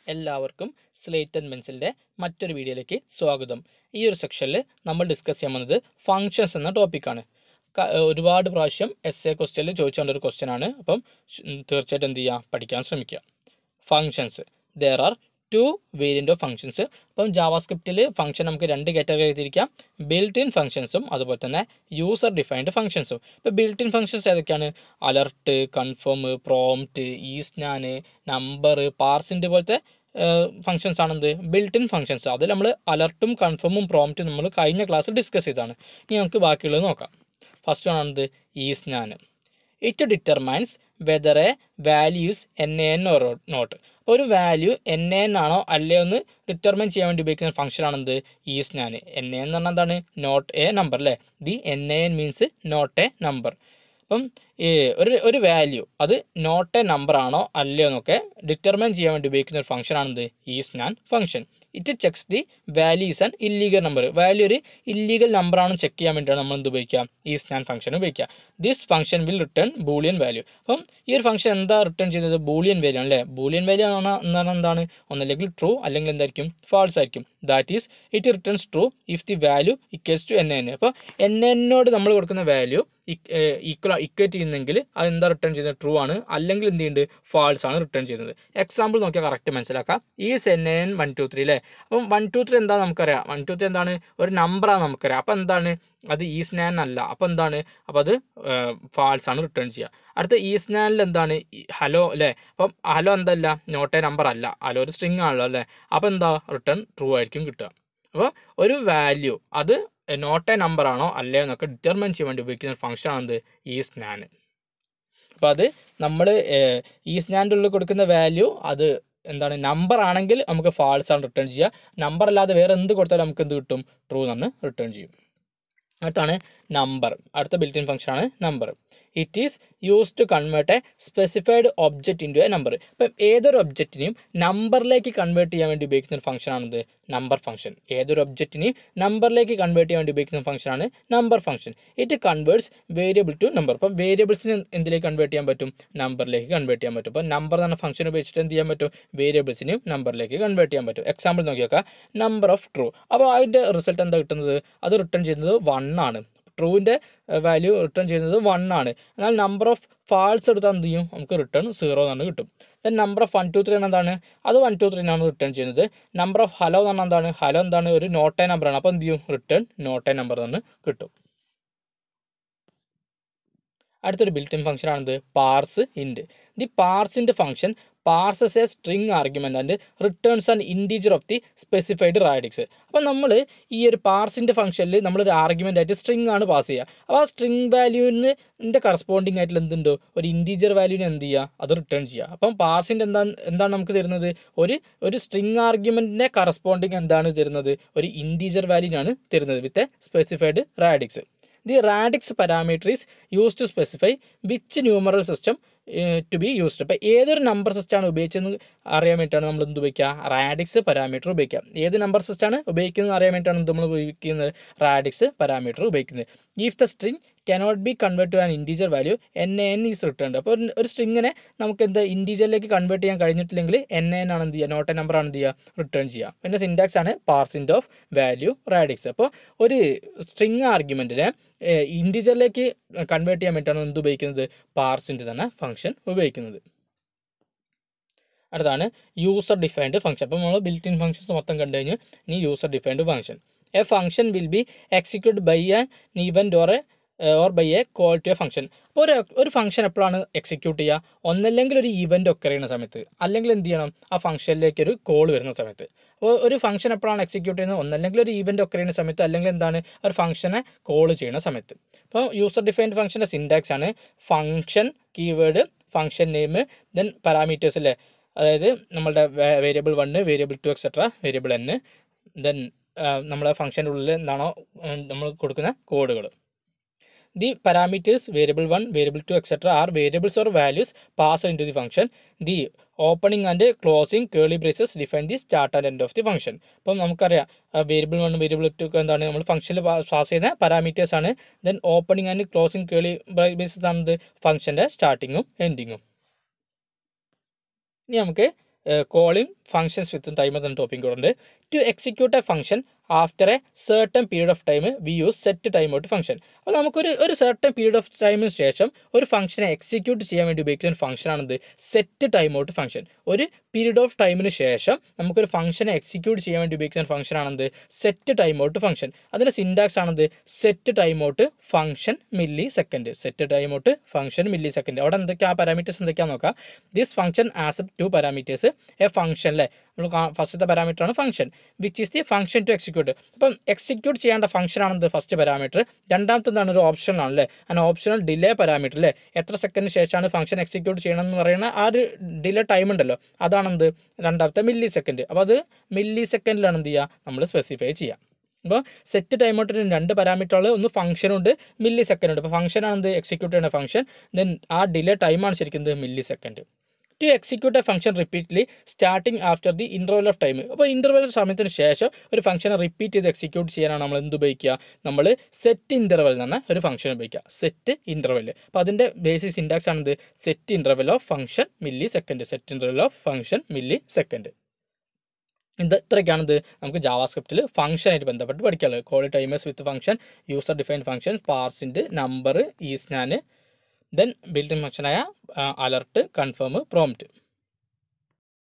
എല്ലാവർക്കും slate and പെൻസിലിൻ്റെ മറ്റൊരു വീഡിയോയിലേക്ക് സ്വാഗതം ഈ ഒരു സെക്ഷനിൽ നമ്മൾ ഡിസ്കസ് ചെയ്യാൻ വന്നത് ഫങ്ഷൻസ് എന്ന ടോപ്പിക്കാണ് ഒരുപാട് പ്രാവശ്യം എസ് എ ക്വസ്റ്റ്യനിൽ ചോദിച്ചുകൊണ്ട ഒരു ക്വസ്റ്റ്യൻ ആണ് അപ്പം ശ്- ഉം, തീർച്ചയായിട്ടും എന്ത് ചെയ്യുക പഠിക്കാൻ ശ്രമിക്കുക functions there are two variant of functions അപ്പം ജാവാസ്ക്രിപ്റ്റിൽ ഫംഗ്ഷൻ നമുക്ക് രണ്ട് കാറ്റഗറി തിരിക്കാം ബിൽറ്റ് ഇൻ ഫങ്ഷൻസും അതുപോലെ തന്നെ യൂസർ ഡിഫൈൻഡ് ഫങ്ഷൻസും ഇപ്പോൾ ബിൽറ്റ് ഇൻ ഫങ്ഷൻസ് ഏതൊക്കെയാണ് alert confirm prompt isNaN number പാർസിൻ്റെ പോലത്തെ ഫങ്ഷൻസ് ആണെന്ത് ബിൽറ്റ് ഇൻ ഫങ്ഷൻസ് അതിൽ നമ്മൾ അലർട്ടും കൺഫേമും പ്രോംപ്റ്റും നമ്മൾ കഴിഞ്ഞ ക്ലാസ്സിൽ ഡിസ്കസ് ചെയ്തതാണ് ഇനി നമുക്ക് ബാക്കിയുള്ളത് നോക്കാം ഫസ്റ്റ് വൺ ആണെന്ത് isNaN it determines whether a values N N or not അപ്പോൾ ഒരു വാല്യൂ എൻ എൻ ആണോ അല്ലയോ എന്ന് ഡിറ്റർമൈൻ ചെയ്യാൻ വേണ്ടി ഉപയോഗിക്കുന്ന ഫംഗ്ഷൻ ആണെന്ത് ഈസ് ഞാൻ എൻ എൻ എന്ന് പറഞ്ഞാൽ എന്താണ് നോട്ട് എ നമ്പർ അല്ലേ the N N means not a number അപ്പം ഈ ഒരു ഒരു വാല്യൂ അത് നോട്ട് എ നമ്പർ ആണോ അല്ലയോ എന്നൊക്കെ ഡിറ്റർമൈൻ ചെയ്യാൻ വേണ്ടി ഉപയോഗിക്കുന്ന ഒരു ഫംഗ്ഷൻ ആണെന്ത് isNaN function it checks the value is an illegal number value ഒരു ഇല്ലീഗൽ നമ്പർ ആണ് ചെക്ക് ചെയ്യാൻ വേണ്ടിയാണ് നമ്മൾ എന്ത് ഉപയോഗിക്കുക ഈ സ്നാൻ ഫംഗ്ഷൻ ഉപയോഗിക്കുക this function will return boolean value അപ്പം ഈ ഒരു ഫംഗ്ഷൻ എന്താ റിട്ടേൺ ചെയ്തത് ബൂളിയൻ വാല്യൂ ആണ് അല്ലേ ബൂളിയൻ വാല്യൂ ആണ് എന്ന് പറഞ്ഞാൽ എന്താണ് ഒന്നല്ലെങ്കിൽ ട്രൂ അല്ലെങ്കിൽ എന്തായിരിക്കും ഫാൾസ് ആയിരിക്കും that is it returns true if the value equals to N N അപ്പോൾ എൻ എന്നോട് നമ്മൾ കൊടുക്കുന്ന വാല്യൂ ഈക്വൽ ഇക്വേറ്റ് ചെയ്യുന്നെങ്കിൽ അത് എന്താ റിട്ടേൺ ചെയ്യുന്നത് ട്രൂ ആണ് അല്ലെങ്കിൽ എന്ത് ചെയ്യുന്നുണ്ട് ഫാൾസ് ആണ് റിട്ടേൺ ചെയ്യുന്നത് എക്സാമ്പിൾ നോക്കിയാൽ കറക്റ്റ് മനസ്സിലാക്കാം is N N one two three അല്ലേ അപ്പം വൺ ടു ത്രീ എന്താ നമുക്കറിയാം വൺ ടു ത്രീ എന്താണ് ഒരു നമ്പറാണ് നമുക്കറിയാം അപ്പം എന്താണ് അത് ഈസ് നാൻ അല്ല അപ്പം എന്താണ് അപ്പോൾ അത് ഫാൾസ് ആണ് റിട്ടേൺ ചെയ്യുക അടുത്ത ഈസ് നാനിൽ എന്താണ് ഹലോ അല്ലേ അപ്പം ഹലോ എന്തല്ല നോട്ട് എ നമ്പർ അല്ല ഹലോ ഒരു സ്ട്രിങ് ആണല്ലോ അല്ലേ അപ്പം എന്താ റിട്ടേൺ ട്രൂ ആയിരിക്കും കിട്ടുക അപ്പോൾ ഒരു വാല്യൂ അത് നോട്ട് എ നമ്പർ ആണോ അല്ലയോ എന്നൊക്കെ ഡിറ്റർമൈൻ ചെയ്യാൻ വേണ്ടി ഉപയോഗിക്കുന്ന ഒരു ഫംഗ്ഷൻ ആണെന്ത് ഈസ് നാൻ അപ്പോൾ അത് നമ്മൾ ഈ സ്നാൻ്റെ ഉള്ളിൽ കൊടുക്കുന്ന വാല്യൂ അത് എന്താണ് നമ്പർ ആണെങ്കിൽ നമുക്ക് ഫാൾസ് ആണ് റിട്ടേൺ ചെയ്യുക നമ്പർ അല്ലാതെ വേറെ എന്ത് കൊടുത്താലും നമുക്ക് എന്ത് കിട്ടും ട്രൂ എന്ന് റിട്ടേൺ ചെയ്യും അടുത്താണ് നമ്പർ അടുത്ത ബിൽറ്റ് ഇൻ ഫംഗ്ഷൻ ആണ് number it is use to convert a specified object into a number ഇപ്പം ഏതൊരു ഒബ്ജക്റ്റിനെയും നമ്പറിലേക്ക് കൺവേർട്ട് ചെയ്യാൻ വേണ്ടി ഉപയോഗിക്കുന്ന ഒരു ഫംഗ്ഷൻ ആണിത് നമ്പർ ഫംഗ്ഷൻ ഏതൊരു ഒബ്ജക്റ്റിനെയും നമ്പറിലേക്ക് കൺവേർട്ട് ചെയ്യാൻ വേണ്ടി ഉപയോഗിക്കുന്ന ഫംഗ്ഷൻ ആണ് number function it converts variable to number അപ്പം വേരിയബിൾസിന് എന്തിലേക്ക് കൺവേർട്ട് ചെയ്യാൻ പറ്റും നമ്പറിലേക്ക് കൺവേർട്ട് ചെയ്യാൻ പറ്റും അപ്പോൾ നമ്പർ എന്ന ഫംഗ്ഷൻ ഉപയോഗിച്ചിട്ട് എന്ത് ചെയ്യാൻ പറ്റും വേരിയബിൾസിനെയും നമ്പറിലേക്ക് കൺവേർട്ട് ചെയ്യാൻ പറ്റും എക്സാമ്പിൾ നോക്കി നോക്കാം നമ്പർ ഓഫ് ട്രൂ അപ്പോൾ അതിൻ്റെ റിസൾട്ട് എന്താ കിട്ടുന്നത് അത് റിട്ടേൺ ചെയ്യുന്നത് വൺ ആണ് ട്രൂവിൻ്റെ വാല്യൂ റിട്ടേൺ ചെയ്യുന്നത് വൺ ആണ് എന്നാൽ നമ്പർ ഓഫ് ഫാൾസ് എടുത്താൽ എന്ത് ചെയ്യും നമുക്ക് റിട്ടേൺ സീറോ എന്നാണ് കിട്ടും then number of one two three എന്താണ് അത് വൺ ടു ത്രീ ആണ് റിട്ടേൺ ചെയ്യുന്നത് നമ്പർ ഓഫ് ഹലോ എന്ന് പറഞ്ഞാൽ എന്താണ് ഹലോ എന്താണ് ഒരു നോട്ട് എ നമ്പറാണ് അപ്പോൾ എന്ത് ചെയ്യും റിട്ടേൺ നോട്ട് എ നമ്പർ എന്ന് കിട്ടും അടുത്തൊരു ബിൽറ്റ് ഇൻ ഫംഗ്ഷൻ ആണിത് parseInt the parseInt function parses a string argument and returns an integer of the specified radix അപ്പം നമ്മൾ ഈ ഒരു പാർസിൻ്റെ ഫംഗ്ഷനിൽ നമ്മളൊരു ആർഗ്യുമെൻ്റ് ആയിട്ട് സ്ട്രിങ് ആണ് പാസ് ചെയ്യുക അപ്പോൾ ആ സ്ട്രിങ് വാല്യൂവിന് ഇതിൻ്റെ കറസ്പോണ്ടിങ് ആയിട്ടുള്ള എന്തുണ്ടോ ഒരു ഇൻറ്റീജർ വാല്യൂവിന് എന്ത് ചെയ്യുക അത് റിട്ടേൺ ചെയ്യുക അപ്പം പാർസിൻ്റെ എന്താ എന്താണ് നമുക്ക് തരുന്നത് ഒരു ഒരു സ്ട്രിങ് ആർഗ്യുമെൻറ്റിൻ്റെ കറസ്പോണ്ടിങ് എന്താണ് തരുന്നത് ഒരു ഇൻറ്റീജർ വാല്യൂവിനാണ് തരുന്നത് with a specified radix the radix parameter is use to specify which numeral system to be used അപ്പോൾ ഏതൊരു നമ്പർ സിസ്റ്റമാണ് ഉപയോഗിച്ചതെന്ന് അറിയാൻ വേണ്ടിയിട്ടാണ് നമ്മൾ എന്ത് ഉപയോഗിക്കുക റാഡിക്സ് പാരാമീറ്റർ ഉപയോഗിക്കുക ഏത് നമ്പർ സിസ്റ്റമാണ് ഉപയോഗിക്കുന്നത് അറിയാൻ വേണ്ടിയിട്ടാണ് നമ്മൾ ഉപയോഗിക്കുന്നത് റാഡിക്സ് പാരാമീറ്റർ ഉപയോഗിക്കുന്നത് if the string cannot be convert to an integer value N N is return അപ്പോൾ ഒരു ഒരു സ്ട്രിങ്ങിനെ നമുക്ക് എന്താ ഇൻറ്റീജറിലേക്ക് കൺവേർട്ട് ചെയ്യാൻ കഴിഞ്ഞിട്ടില്ലെങ്കിൽ എൻ എൻ ആണ് എന്ത് ചെയ്യുക നോട്ട് എ നമ്പർ ആണ് എന്ത് ചെയ്യുക റിട്ടേൺ ചെയ്യുക പിന്നെ സിൻടാക്സ് ആണ് പാർസിൻ്റെ ഓഫ് വാല്യൂ റാഡിക്സ് അപ്പോൾ ഒരു സ്ട്രിങ് ആർഗ്യുമെൻറ്റിനെ ഇൻറ്റീജറിലേക്ക് കൺവേർട്ട് ചെയ്യാൻ വേണ്ടിയിട്ടാണ് എന്ത് ഉപയോഗിക്കുന്നത് പാർസിൻ്റെ തന്നെ ഫംഗ്ഷൻ ഉപയോഗിക്കുന്നത് അടുത്താണ് യൂസർ ഡിഫൈൻഡ് ഫംഗ്ഷൻ അപ്പോൾ നമ്മൾ ബിൽറ്റ് ഇൻ ഫംഗ്ഷൻസ് മൊത്തം കണ്ടു കഴിഞ്ഞ് ഇനി user defined function a function will be execute by an event or a or by a call to a function അപ്പോൾ ഒരു ഒരു ഫംഗ്ഷൻ എപ്പോഴാണ് എക്സിക്യൂട്ട് ചെയ്യുക ഒന്നല്ലെങ്കിൽ ഒരു ഈവൻറ്റ് ഒക്കെ ചെയ്യുന്ന സമയത്ത് അല്ലെങ്കിൽ എന്ത് ചെയ്യണം ആ ഫംഗ്ഷനിലേക്ക് ഒരു കോൾ വരുന്ന സമയത്ത് അപ്പോൾ ഒരു ഫംഗ്ഷൻ എപ്പോഴാണ് എക്സിക്യൂട്ട് ചെയ്യുന്നത് ഒന്നല്ലെങ്കിൽ ഒരു ഈവൻറ്റ് ഒക്കെ ചെയ്യുന്ന സമയത്ത് അല്ലെങ്കിൽ എന്താണ് ഒരു ഫംഗ്ഷനെ കോൾ ചെയ്യുന്ന സമയത്ത് അപ്പോൾ യൂസർ ഡിഫൈൻഡ് ഫംഗ്ഷൻ്റെ സിൻടാക്സ് ആണ് function keyword function name then parameters അല്ലേ അതായത് നമ്മളുടെ variable one variable two etcetera variable N then നമ്മുടെ ഫംഗ്ഷൻ്റെ ഉള്ളിൽ എന്താണോ നമ്മൾ കൊടുക്കുന്ന കോഡുകൾ the parameters variable one variable two etcetera are variables or values pass in to the function the opening and closing curly braces define the start and end of the function അപ്പം നമുക്കറിയാം variable one variable to ഒക്കെ എന്താണ് നമ്മൾ ഫംഗ്ഷനിൽ pass ചെയ്യുന്ന parameters ആണ് then opening and closing curly braces ആണ് ഫംഗ്ഷൻ്റെ സ്റ്റാർട്ടിങ്ങും എൻഡിങ്ങും ഇനി നമുക്ക് കോളിംഗ് ഫങ്ഷൻസ് വിത്ത് ടൈമർ എന്ന ടോപ്പിക് കൂടെ ഉണ്ട് to execute a function after a certain period of time we use set time out function അപ്പോൾ നമുക്കൊരു ഒരു സർട്ടൺ പീരീഡ് ഓഫ് ടൈമിന് ശേഷം ഒരു ഫംഗ്ഷനെ എക്സിക്യൂട്ട് ചെയ്യാൻ വേണ്ടി ഉപയോഗിക്കുന്ന ഒരു ഫംഗ്ഷനാണിത് സെറ്റ് ടൈം ഔട്ട് ഫംഗ്ഷൻ ഒരു പീരീഡ് ഓഫ് ടൈമിന് ശേഷം നമുക്കൊരു ഫംഗ്ഷനെ എക്സിക്യൂട്ട് ചെയ്യാൻ വേണ്ടി ഉപയോഗിക്കുന്ന ഒരു ഫംഗ്ഷനാണെന്ത് സെറ്റ് ടൈം ഔട്ട് ഫംഗ്ഷൻ അതിൻ്റെ സിൻഡാക്സ് ആണെന്ത് set time out function millisecond set time out function millisecond അവിടെ എന്തൊക്കെയാ പാരാമീറ്റേഴ്സ് എന്തൊക്കെയാണെന്ന് നോക്കാം this function has two parameters a function അല്ലേ നമ്മൾ ഫസ്റ്റത്തെ പാരാമീറ്റർ ആണ് function which is the function to execute അപ്പം എക്സിക്യൂട്ട് ചെയ്യേണ്ട ഫംഗ്ഷൻ ആണെന്ത് ഫസ്റ്റ് പാരാമീറ്റർ രണ്ടാമത്തെ എന്താണ് ഒരു ഓപ്ഷൻ ആണല്ലേ ആ ഓപ്ഷണൽ ഡിലേ പാരാമീറ്റർ അല്ലേ എത്ര സെക്കൻഡിന് ശേഷമാണ് ഫംഗ്ഷൻ എക്സിക്യൂട്ട് ചെയ്യണം എന്ന് പറയുന്ന ആ ഒരു ഡിലേ ടൈം ഉണ്ടല്ലോ അതാണെന്ത് രണ്ടാമത്തെ മില്ലി സെക്കൻഡ് അപ്പോൾ അത് മില്ലി സെക്കൻഡിലാണ് എന്ത് ചെയ്യുക നമ്മൾ സ്പെസിഫൈ ചെയ്യുക അപ്പോൾ സെറ്റ് ടൈം ഔട്ടിന് രണ്ട് പാരാമീറ്ററുകൾ ഒന്ന് ഫംഗ്ഷൻ ഉണ്ട് മില്ലി സെക്കൻഡ് ഉണ്ട് അപ്പോൾ ഫംഗ്ഷൻ ആണ് എന്ത് എക്സിക്യൂട്ട് ചെയ്യുന്ന ഫംഗ്ഷൻ ദെൻ ആ ഡിലേ ടൈമാണ് ശരിക്കും millisecond to execute a function repeatedly starting after the interval of time അപ്പോൾ ഇൻ്റർവൽ സമയത്തിന് ശേഷം ഒരു ഫംഗ്ഷനെ റിപ്പീറ്റ് ചെയ്ത് എക്സിക്യൂട്ട് ചെയ്യാനാണ് നമ്മൾ എന്ത് ഉപയോഗിക്കുക നമ്മൾ സെറ്റ് ഇൻ്റർവൽ എന്ന് പറഞ്ഞ ഒരു ഫംഗ്ഷൻ ഉപയോഗിക്കുക സെറ്റ് ഇൻ്റർവൽ അപ്പോൾ അതിൻ്റെ ബേസിസ് സിൻഡാക്സ് ആണെന്ത് set interval of function millisecond set interval of function millisecond ഇത് ഇത്രയൊക്കെയാണിത് നമുക്ക് ജാവാസ്ക്രിപ്റ്റിൽ ഫംഗ്ഷനായിട്ട് ബന്ധപ്പെട്ട് പഠിക്കാനുള്ളത് call timers with function user define function parseInt number isNaN then building ഫംഗ്ഷനായ അലർട്ട് കൺഫേം പ്രോംപ്റ്റ്